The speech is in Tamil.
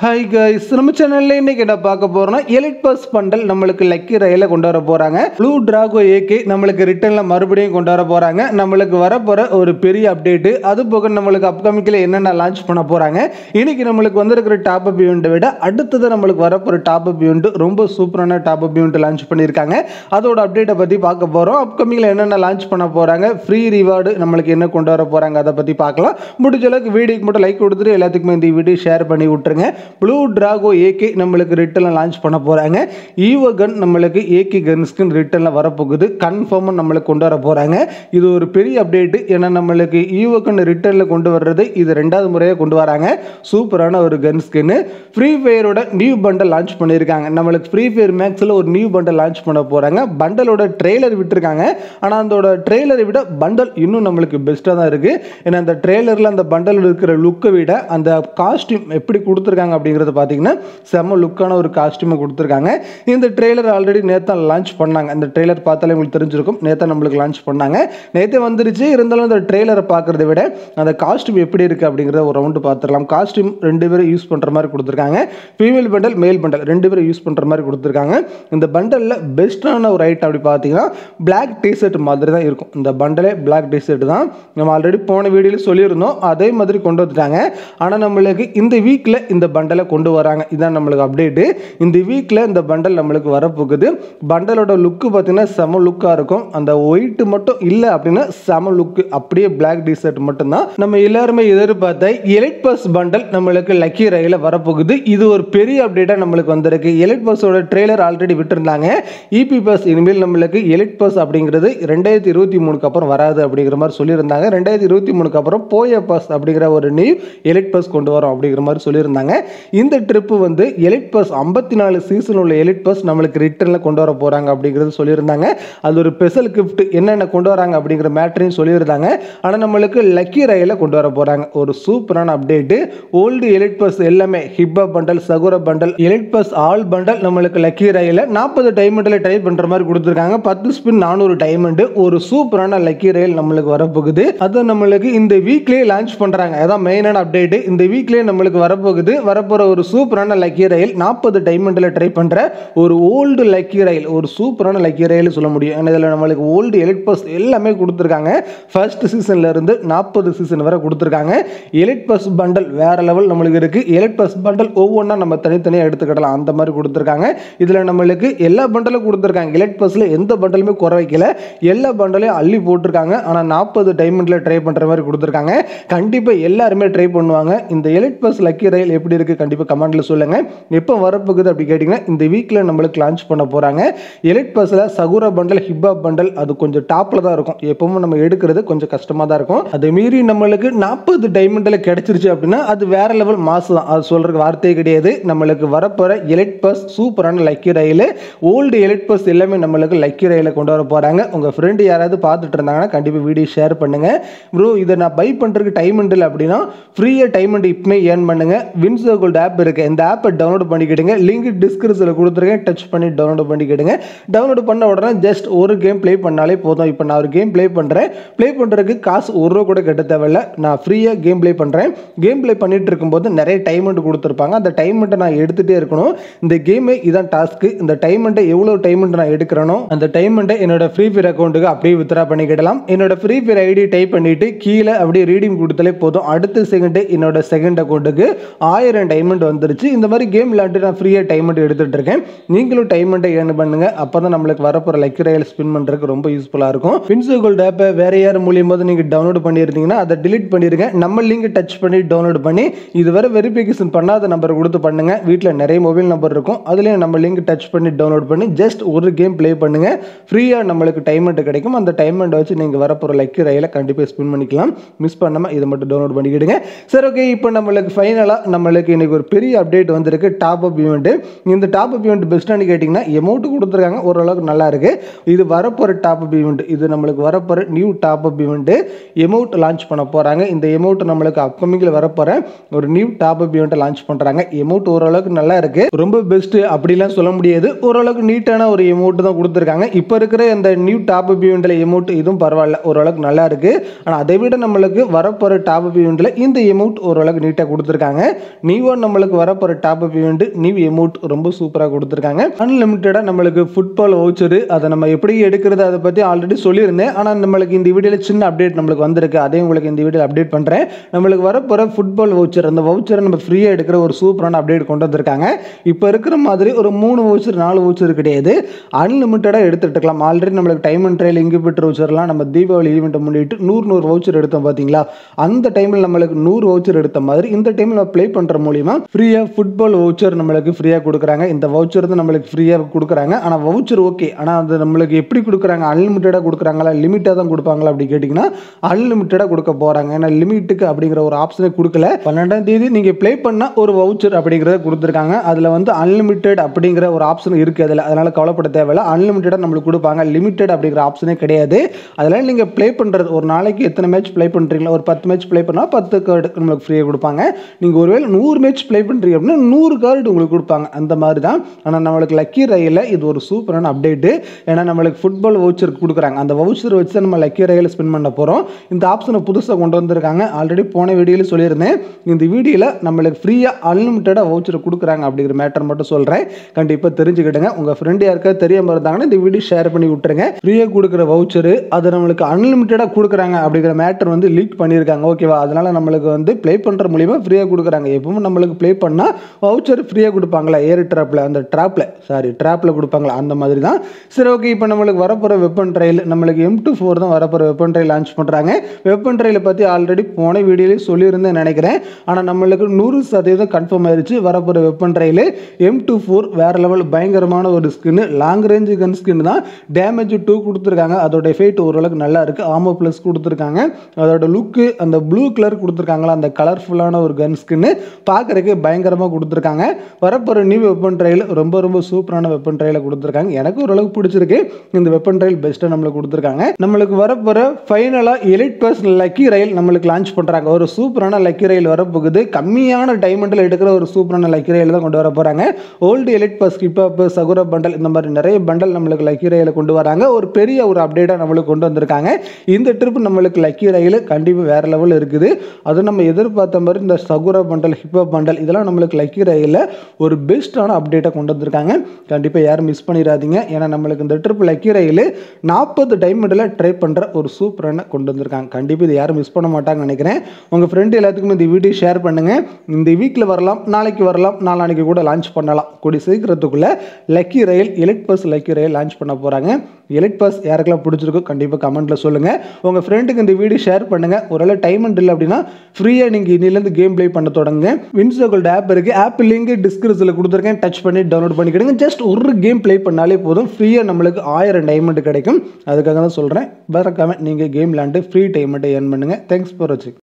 ஹாய் கைஸ் நம்ம சேனல்ல இன்னைக்கு என்ன பார்க்க போறோம்னா எலிட் பஸ் பண்டல் நம்மளுக்கு லக்கி ரயில கொண்டு வர போறாங்க ப்ளூ டிராகோ ஏகே நம்மளுக்கு ரிட்டர்ன்ல மறுபடியும் கொண்டு வர போறாங்க நம்மளுக்கு வரப்போற ஒரு பெரிய அப்டேட் அது போக நம்மளுக்கு அப்கமிங்ல என்னென்ன லான்ச் பண்ண போறாங்க இன்னைக்கு நம்மளுக்கு வந்திருக்கிற டாப் அப் ஈவெண்ட்டை விட அடுத்தது நம்மளுக்கு வரப்போற டாப் அப் ஈவெண்ட் ரொம்ப சூப்பரான டாப் அப் ஈவெண்ட் லான்ச் பண்ணியிருக்காங்க அதோட அப்டேட்டை பத்தி பார்க்க போறோம் அப்கமிங்ல என்னென்ன லான்ச் பண்ண போறாங்க ஃப்ரீ ரிவார்டு நம்மளுக்கு என்ன கொண்டு வர போறாங்க அதை பத்தி பார்க்கலாம் முடிஞ்ச அளவுக்கு வீடியோக்கு மட்டும் லைக் கொடுத்துட்டு எல்லாத்துக்குமே இந்த வீடியோ ஷேர் பண்ணி விட்டுருங்க ப்ளூ டிராகோ ஏகே நம்மளுக்கு ரிட்டர்னில் லான்ச் பண்ண போகிறாங்க ஈவோ கன் நம்மளுக்கு ஏகே கன்ஸ்க்கு ரிட்டர்னில் வரப்போகுது கன்ஃபார்மாக நம்மளுக்கு கொண்டு வர போகிறாங்க இது ஒரு பெரிய அப்டேட் ஏன்னா நம்மளுக்கு ஈவோ கன் ரிட்டர்னில் கொண்டு வர்றது இது ரெண்டாவது முறையாக கொண்டு வராங்க சூப்பரான ஒரு கன் ஸ்கின்னு ஃப்ரீ ஃபயரோட நியூ பண்டல் லான்ச் பண்ணியிருக்காங்க நம்மளுக்கு ஃப்ரீ ஃபயர் மேக்ஸில் ஒரு நியூ பண்டல் லான்ச் பண்ண போகிறாங்க பண்டலோட ட்ரெய்லர் விட்டுருக்காங்க ஆனால் அதோட ட்ரெய்லரை விட பண்டல் இன்னும் நம்மளுக்கு பெஸ்ட்டாக தான் இருக்குது ஏன்னா அந்த ட்ரெய்லரில் அந்த பண்டல் இருக்கிற லுக்கை விட அந்த காஸ்டியூம் எப்படி கொடுத்துருக்காங்க அப்படிங்கிறத பார்த்தீங்கன்னா செம்ம லுக்கான ஒரு காஸ்டியூமை கொடுத்துருக்காங்க இந்த ட்ரெய்லர் ஆல்ரெடி நேத்தான் லான்ச் பண்ணாங்க அந்த ட்ரெய்லர் பார்த்தாலே உங்களுக்கு தெரிஞ்சிருக்கும் நேத்தான் நம்மளுக்கு லான்ச் பண்ணாங்க நேற்றே வந்துருச்சு இருந்தாலும் அந்த ட்ரெய்லரை பார்க்குறத விட அந்த காஸ்டியூம் எப்படி இருக்குது அப்படிங்கிறத ஒரு ரவுண்டு பார்த்துடலாம் காஸ்டியூம் ரெண்டு பேரும் யூஸ் பண்ணுற மாதிரி கொடுத்துருக்காங்க ஃபீமேல் பண்டல் மேல் பண்டல் ரெண்டு பேரும் யூஸ் பண்ணுற மாதிரி கொடுத்துருக்காங்க இந்த பண்டலில் பெஸ்ட்டான ஒரு ஐட்டம் அப்படி பார்த்தீங்கன்னா பிளாக் டிஷர்ட் மாதிரி தான் இருக்கும் இந்த பண்டலே பிளாக் டிஷர்ட் தான் நம்ம ஆல்ரெடி போன வீடியோவில் சொல்லியிருந்தோம் அதே மாதிரி கொண்டு வந்துட்டாங்க ஆனால் நம்மளுக்கு இந்த வீக்கில் இந்த பண்டலை கொண்டு வராங்க இதான் நம்மளுக்கு அப்டேட்டு இந்த வீக்கில் இந்த பண்டல் நம்மளுக்கு வரப்போகுது பண்டலோட லுக்கு பார்த்தீங்கன்னா செம லுக்காக இருக்கும் அந்த ஒயிட்டு மட்டும் இல்லை அப்படின்னா செம லுக்கு அப்படியே பிளாக் டிஷர்ட் மட்டும்தான் நம்ம எல்லாருமே எதிர்பார்த்த எலிட் பஸ் பண்டல் நம்மளுக்கு லக்கி ரயில வரப்போகுது இது ஒரு பெரிய அப்டேட்டாக நம்மளுக்கு வந்திருக்கு எலிட் பஸ்ஸோட ட்ரெய்லர் ஆல்ரெடி விட்டுருந்தாங்க இபி பஸ் இனிமேல் நம்மளுக்கு எலிட் பஸ் அப்படிங்கிறது ரெண்டாயிரத்தி இருபத்தி மூணுக்கு அப்புறம் வராது அப்படிங்கிற மாதிரி சொல்லியிருந்தாங்க ரெண்டாயிரத்தி இருபத்தி மூணுக்கு அப்புறம் போய பஸ் அப்படிங்கிற ஒரு நியூ எலிட் பஸ் கொண்டு வரோம் அப்படிங்கிற மாதிரி சொல்லியிருந்தாங்க இந்த ட்ரிப்பு வந்து எலிட் பஸ் ஐம்பத்தி நாலு சீசன் உள்ள எலிட் பஸ் நம்மளுக்கு ரிட்டர்னில் கொண்டு வர போகிறாங்க அப்படிங்கிறது சொல்லியிருந்தாங்க அது ஒரு ஸ்பெஷல் கிஃப்ட் என்னென்ன கொண்டு வராங்க அப்படிங்கிற மேட்ரையும் சொல்லியிருந்தாங்க ஆனால் நம்மளுக்கு லக்கி ரயில கொண்டு வர போகிறாங்க ஒரு சூப்பரான அப்டேட்டு ஓல்டு எலிட் பஸ் எல்லாமே ஹிப்பா bundle Sakura bundle elite pass all bundle நம்மளுக்கு லக்கி ரயில நாற்பது டைமண்டில் ட்ரை பண்ணுற மாதிரி கொடுத்துருக்காங்க பத்து ஸ்பின் நானூறு டைமண்டு ஒரு சூப்பரான லக்கி ரயில் நம்மளுக்கு வரப்போகுது அது நம்மளுக்கு இந்த வீக்லேயே லான்ச் பண்ணுறாங்க அதான் மெயினான அப்டேட்டு இந்த வீக்லேயே நம்மளுக்கு வரப்போகுது வரப்போகிற ஒரு சூப்பரான லக்கி ரயில் நாற்பது டைமண்டில் ட்ரை பண்ணுற ஒரு ஓல்டு லக்கி ரயில் ஒரு சூப்பரான லக்கி ரயில் சொல்ல முடியும் ஏன்னா இதில் நம்மளுக்கு ஓல்டு எலிட் பஸ் எல்லாமே கொடுத்துருக்காங்க ஃபர்ஸ்ட் சீசன்ல இருந்து நாற்பது சீசன் வரை கொடுத்துருக்காங்க எலிட் பஸ் பண்டல் வேற லெவல் நம்மளுக்கு இருக்கு எலிட் பஸ் பண்டல் ஒவ்வொன்றா நம்ம தனித்தனியாக எடுத்துக்கிடலாம் அந்த மாதிரி கொடுத்துருக்காங்க இதில் நம்மளுக்கு எல்லா பண்டலும் கொடுத்துருக்காங்க எலிட் பஸ்ஸில் எந்த பண்டலுமே குறை வைக்கல எல்லா பண்டலையும் அள்ளி போட்டிருக்காங்க ஆனால் நாற்பது டைமண்டில் ட்ரை பண்ணுற மாதிரி கொடுத்துருக்காங்க கண்டிப்பாக எல்லாருமே ட்ரை பண்ணுவாங்க இந்த எலிட் பஸ் லக்கி ரயில் எப்படி இருக்குது கண்டிப்பாக கமெண்ட்டில் சொல்லுங்கள் எப்போ வரப்போகுது அப்படி கேட்டிங்கன்னா இந்த வீக்கில் நம்மளுக்கு லான்ச் பண்ண போகிறாங்க எலிட் பஸ்ஸில் சகுரா பண்டல் ஹிப்பா பண்டல் அது கொஞ்சம் டாப்பில் தான் இருக்கும் எப்பவும் நம்ம எடுக்கிறது கொஞ்சம் கஷ்டமாக தான் இருக்கும் அதை மீறி நம்மளுக்கு நாற்பது டைமண்டில் கிடைச்சிருச்சு அப்படின்னா அது வேற லெவல் மாசு தான் அது சொல்கிறதுக்கு வார்த்தையே கிடையாது நம்மளுக்கு வரப்போகிற எலிட் பஸ் சூப்பரான lucky royale old elite pass எல்லாமே நம்மளுக்கு லக்கி ரயில கொண்டு வர போகிறாங்க உங்கள் ஃப்ரெண்டு யாராவது பார்த்துட்டு இருந்தாங்கன்னா கண்டிப்பாக வீடியோ ஷேர் பண்ணுங்கள் ப்ரோ இதை நான் பை பண்ணுறதுக்கு டைம் இல்லை அப்படின்னா ஃப்ரீயாக டைம் இப்பமே ஏர்ன் பண்ணுங்கள் வின்சோ கோல்டு ஆப் இருக்குது இந்த ஆப்பை டவுன்லோட் பண்ணிக்கிடுங்க லிங்க் டிஸ்கிரிப்ஷனில் கொடுத்துருக்கேன் டச் பண்ணி டவுன்லோட் பண்ணிக்கிடுங்க டவுன்லோட் பண்ண உடனே ஜஸ்ட் ஒரு கேம் ப்ளே பண்ணாலே போதும் இப்போ நான் ஒரு கேம் ப்ளே பண்ணுறேன் ப்ளே பண்ணுறதுக்கு காசு ஒரு ரூபா கூட கட்ட தேவையில்ல நான் ஃப்ரீயாக கேம் ப்ளே பண்ணுறேன் கேம் ப்ளே பண்ணிட்டு இருக்கும்போது நிறைய டைமண்ட் கொடுத்துருப்பாங்க அந்த டைமண்ட்டை நான் எடுத்துகிட்டே இருக்கணும் இந்த கேமே இதான் டாஸ்க்கு இந்த டைமண்ட்டை எவ்வளோ டைமண்ட் நான் எடுக்கிறனோ அந்த டைமண்ட்டை என்னோட ஃப்ரீ ஃபயர் அக்கௌண்ட்டுக்கு அப்படியே வித்ரா பண்ணிக்கிடலாம் என்னோட ஃப்ரீ ஃபயர் ஐடி டைப் பண்ணிவிட்டு கீழே அப்படியே ரீடிங் கொடுத்தாலே போதும் அடுத்த செகண்டு என்னோட செகண்ட் அக்கௌண்ட்டுக்கு ஆயிரம் டைமண்ட் வந்துருச்சு இந்த மாதிரி கேம் விளையாண்டு நான் ஃப்ரீயாக டைமண்ட் எடுத்துகிட்டு இருக்கேன் நீங்களும் டைமண்ட்டை ஏர்ன் பண்ணுங்க அப்போ தான் நம்மளுக்கு வரப்போகிற லக்கி ரயில் ஸ்பின் பண்ணுறதுக்கு ரொம்ப யூஸ்ஃபுல்லாக இருக்கும் பின்சோ கோல்டு ஆப்பை வேற யார் மூலியமாக நீங்கள் டவுன்லோட் பண்ணியிருந்தீங்கன்னா அதை டிலீட் பண்ணிடுங்க நம்ம லிங்க் டச் பண்ணி டவுன்லோட் பண்ணி இதுவரை வெரிஃபிகேஷன் பண்ணாத நம்பர் கொடுத்து பண்ணுங்க வீட்டில் நிறைய மொபைல் நம்பர் இருக்கும் அதுலேயும் நம்ம லிங்க் டச் பண்ணி டவுன்லோட் பண்ணி ஜஸ்ட் ஒரு கேம் ப்ளே பண்ணுங்க ஃப்ரீயாக நம்மளுக்கு டைமண்ட் கிடைக்கும் அந்த டைமண்ட் வச்சு நீங்கள் வரப்போகிற லக்கி ரயில கண்டிப்பாக ஸ்பின் பண்ணிக்கலாம் மிஸ் பண்ணாமல் இதை மட்டும் டவுன்லோட் பண்ணிக்கிடுங்க சரி ஓகே இப்போ நம்மளுக்கு ஃபைனலாக நம்மளுக்கு இன்னைக்கு ஒரு பெரிய அப்டேட் வந்திருக்கு டாப் அப் ஈவெண்ட் இந்த டாப் அப் ஈவெண்ட் பெஸ்ட்டானு கேட்டிங்கன்னா எமௌண்ட் கொடுத்துருக்காங்க ஓரளவுக்கு நல்லா இருக்கு இது வரப்போகிற டாப் அப் ஈவெண்ட் இது நம்மளுக்கு வரப்போகிற new top up event amount launch பண்ண போகிறாங்க இந்த எமௌண்ட் நம்மளுக்கு அப்கமிங்கில் வரப்போகிற ஒரு new top up event launch பண்ணுறாங்க எமௌண்ட் ஓரளவுக்கு நல்லா இருக்கு ரொம்ப பெஸ்ட் அப்படிலாம் சொல்ல முடியாது ஓரளவுக்கு நீட்டான ஒரு எமௌண்ட் தான் கொடுத்துருக்காங்க இப்போ இருக்கிற அந்த நியூ டாப் அப் ஈவெண்ட்டில் எமௌண்ட் இதுவும் பரவாயில்ல ஓரளவுக்கு நல்லா இருக்கு ஆனால் அதை விட நம்மளுக்கு வரப்போகிற டாப் அப் ஈவெண்ட்டில் இந்த எமௌண்ட் ஓரளவுக்கு நீட்டாக கொடுத்துருக்காங்க நியூ நியூவாக நம்மளுக்கு வரப்போகிற top up event new amount ரொம்ப சூப்பராக கொடுத்துருக்காங்க அன்லிமிட்டடாக நம்மளுக்கு ஃபுட்பால் வவுச்சரு அதை நம்ம எப்படி எடுக்கிறது அதை பற்றி ஆல்ரெடி சொல்லியிருந்தேன் ஆனால் நம்மளுக்கு இந்த வீடியோவில் சின்ன அப்டேட் நம்மளுக்கு வந்திருக்கு அதையும் உங்களுக்கு இந்த வீடியோவில் அப்டேட் பண்ணுறேன் நம்மளுக்கு வரப்போகிற ஃபுட்பால் வவுச்சர் அந்த வவுச்சரை நம்ம ஃப்ரீயாக எடுக்கிற ஒரு சூப்பரான அப்டேட் கொண்டு வந்திருக்காங்க இப்போ இருக்கிற மாதிரி ஒரு மூணு வவுச்சர் நாலு வவுச்சர் கிடையாது அன்லிமிட்டடாக எடுத்துட்டுக்கலாம் ஆல்ரெடி நம்மளுக்கு டைம் அண்ட் ட்ரையல் இன்குபேட்டர் வவுச்சர்லாம் நம்ம தீபாவளி ஈவெண்ட்டை முன்னிட்டு நூறு நூறு வவுச்சர் எடுத்தோம் பார்த்தீங்களா அந்த டைமில் நம்மளுக்கு நூறு வவுச்சர் எடுத்த மாதிரி இந்த டைமில் நம்ம ப்ளே பண்ணுற மூலிமா ஃப்ரீயாக ஃபுட்பால் வவுச்சர் நம்மளுக்கு ஃப்ரீயாக கொடுக்குறாங்க இந்த வவுச்சர் வந்து நம்மளுக்கு ஃப்ரீயாக கொடுக்குறாங்க ஆனால் வவுச்சர் ஓகே ஆனால் அது நம்மளுக்கு எப்படி கொடுக்குறாங்க அன்லிமிட்டடாக கொடுக்குறாங்களா லிமிட்டாக தான் கொடுப்பாங்களா அப்படி கேட்டிங்கன்னா அன்லிமிட்டடாக கொடுக்க போகிறாங்க ஏன்னா லிமிட்டுக்கு அப்படிங்கிற ஒரு ஆப்ஷனே கொடுக்கல பன்னெண்டாம் தேதி நீங்கள் ப்ளே பண்ணால் ஒரு வவுச்சர் அப்படிங்கிறத கொடுத்துருக்காங்க அதில் வந்து அன்லிமிட்டெட் அப்படிங்கிற ஒரு ஆப்ஷன் இருக்குது அதில் அதனால் கவலைப்பட தேவையில்ல அன்லிமிட்டடாக நம்மளுக்கு கொடுப்பாங்க லிமிட்டட் அப்படிங்கிற ஆப்ஷனே கிடையாது அதனால் நீங்கள் ப்ளே பண்ணுறது ஒரு நாளைக்கு எத்தனை மேட்ச் ப்ளே பண்ணுறீங்களா ஒரு பத்து மேட்ச் ப்ளே பண்ணால் பத்து கார்டு நம்மளுக்கு ஃப்ரீயாக கொடுப்பாங்க நீங்கள் ஒருவேளை நூறு மேட்ச் ப்ளே பண்ணுறீங்க அப்படின்னா நூறு கார்டு உங்களுக்கு கொடுப்பாங்க அந்த மாதிரி தான் ஆனால் நம்மளுக்கு லக்கி ரயிலில் இது ஒரு சூப்பரான அப்டேட்டு ஏன்னா நம்மளுக்கு ஃபுட்பால் வவுச்சர் கொடுக்குறாங்க அந்த வவுச்சர் வச்சு தான் நம்ம லக்கி ரயிலில் ஸ்பெண்ட் பண்ண போகிறோம் இந்த ஆப்ஷனை புதுசாக கொண்டு வந்திருக்காங்க ஆல்ரெடி போன வீடியோவில் சொல்லியிருந்தேன் இந்த வீடியோவில் நம்மளுக்கு ஃப்ரீயாக அன்லிமிட்டடாக வவுச்சர் கொடுக்குறாங்க அப்படிங்கிற மேட்டர் மட்டும் சொல்கிறேன் கண்டிப்பாக தெரிஞ்சுக்கிடுங்க உங்கள் ஃப்ரெண்டு யாருக்காவது தெரியாமல் இருந்தாங்கன்னா இந்த வீடியோ ஷேர் பண்ணி விட்டுருங்க ஃப்ரீயாக கொடுக்குற வவுச்சரு அது நம்மளுக்கு அன்லிமிட்டடாக கொடுக்குறாங்க அப்படிங்கிற மேட்டர் வந்து லீக் பண்ணியிருக்காங்க ஓகேவா அதனால் நம்மளுக்கு வந்து ப்ளே பண்ணுற மூலிமா ஃப்ரீயாக கொடுக்குறாங்க எப்பவும் நம்மளுக்கு ப்ளே பண்ணால் வவுச்சர் ஃப்ரீயாக கொடுப்பாங்களா ஏர் ட்ராப்பில் அந்த ட்ராப்பில் சாரி ட்ராப்பில் கொடுப்பாங்களா அந்த மாதிரி தான் சரி ஓகே இப்போ நம்மளுக்கு வரப்போகிற வெப்பன் ட்ரையல் நம்மளுக்கு எம் டூ ஃபோர் தான் வரப்போகிற வெப்பன் ட்ரையல் லான்ச் பண்ணுறாங்க வெப்பன் ட்ரையலை பற்றி ஆல்ரெடி போன வீடியோலேயே சொல்லியிருந்தேன் நினைக்கிறேன் ஆனால் நம்மளுக்கு நூறு சதவீதம் கன்ஃபார்ம் ஆயிருச்சு வரப்போகிற weapon trial M two four வேறு லெவல் பயங்கரமான ஒரு skin long range gun skin தான் டேமேஜ் டூ கொடுத்துருக்காங்க அதோட எஃபெக்ட் ஓரளவுக்கு நல்லா இருக்குது ஆமோ ப்ளஸ் கொடுத்துருக்காங்க அதோட லுக்கு அந்த ப்ளூ கலர் கொடுத்துருக்காங்களா அந்த கலர்ஃபுல்லான ஒரு கன் ஸ்கின்னு பார்க்குறதுக்கு பயங்கரமாக கொடுத்துருக்காங்க வரப்போகிற நியூ வெப்பன் ட்ரையல் ரொம்ப ரொம்ப சூப்பரான வெப்பன் ட்ரையலை கொடுத்துருக்காங்க எனக்கு ஓரளவுக்கு பிடிச்சிருக்கு இந்த வெப்பன் ட்ரையல் பெஸ்ட்டாக நம்மளுக்கு கொடுத்துருக்காங்க நம்மளுக்கு வரப்போகிற ஃபைனலாக எலிட் பர்ஸ் லக்கி ரயில் நம்மளுக்கு லான்ச் பண்ணுறாங்க ஒரு சூப்பரான லக்கி ரயில் வரப்போகுது கம்மியான டைமண்டில் எடுக்கிற ஒரு சூப்பரான லக்கி ரயில் தான் கொண்டு வர போகிறாங்க ஓல்டு எலிட் பஸ் கிப்பாப் சகுர பண்டல் இந்த மாதிரி நிறைய பண்டல் நம்மளுக்கு லக்கி ரயில கொண்டு வராங்க ஒரு பெரிய ஒரு அப்டேட்டாக நம்மளுக்கு கொண்டு வந்திருக்காங்க இந்த ட்ரிப் நம்மளுக்கு லக்கி ரயில் கண்டிப்பாக வேறு லெவல் இருக்குது அது நம்ம எதிர்பார்த்த மாதிரி இந்த சகுர பண்டல் ஹிப்ஹாப் பண்டல் இதெல்லாம் நம்மளுக்கு லக்கி ரயிலில் ஒரு பெஸ்ட்டான அப்டேட்டை கொண்டு வந்திருக்காங்க கண்டிப்பாக யாரும் மிஸ் பண்ணிடாதீங்க ஏன்னா நம்மளுக்கு இந்த ட்ரிப் லக்கி ரயில் நாற்பது டைமண்டில் ட்ரை பண்ணுற ஒரு சூப்பரான கொண்டு வந்திருக்காங்க கண்டிப்பாக இது யாரும் மிஸ் பண்ண மாட்டாங்கன்னு நினைக்கிறேன் உங்கள் ஃப்ரெண்டு எல்லாத்துக்குமே இந்த வீடியோ ஷேர் பண்ணுங்கள் இந்த வீக்கில் வரலாம் நாளைக்கு வரலாம் நாளானைக்கு கூட லான்ச் பண்ணலாம் கூடி சீக்கிரத்துக்குள்ளே lucky royale elite pass lucky royale launch பண்ண போகிறாங்க எலிட் பாஸ் யாருக்கெல்லாம் பிடிச்சிருக்கோ கண்டிப்பாக கமெண்ட்டில் சொல்லுங்கள் உங்கள் ஃப்ரெண்டுக்கு இந்த வீடியோ ஷேர் பண்ணுங்கள் ஒருவேளை டைம் இல்லை அப்படின்னா ஃப்ரீயாக நீங்கள் இன்னிலேருந்து கேம் ப்ளே பண்ண தொடங்க வின்சோகோல்ட் ஆப் இருக்குது ஆப் லிங்க் டிஸ்கிரிப்ஷனில் கொடுத்துருக்கேன் டச் பண்ணி டவுன்லோட் பண்ணிக்கிடுங்க ஜஸ்ட் ஒரு கேம் ப்ளே பண்ணாலே போதும் ஃப்ரீயாக நம்மளுக்கு ஆயிரம் டைமண்ட் கிடைக்கும் அதுக்காக தான் சொல்கிறேன் மறக்காமல் நீங்கள் கேம் விளாண்டு ஃப்ரீ டைமண்ட்டை ஏர்ன் பண்ணுங்கள் தேங்க்ஸ் ஃபார் வாட்சிங்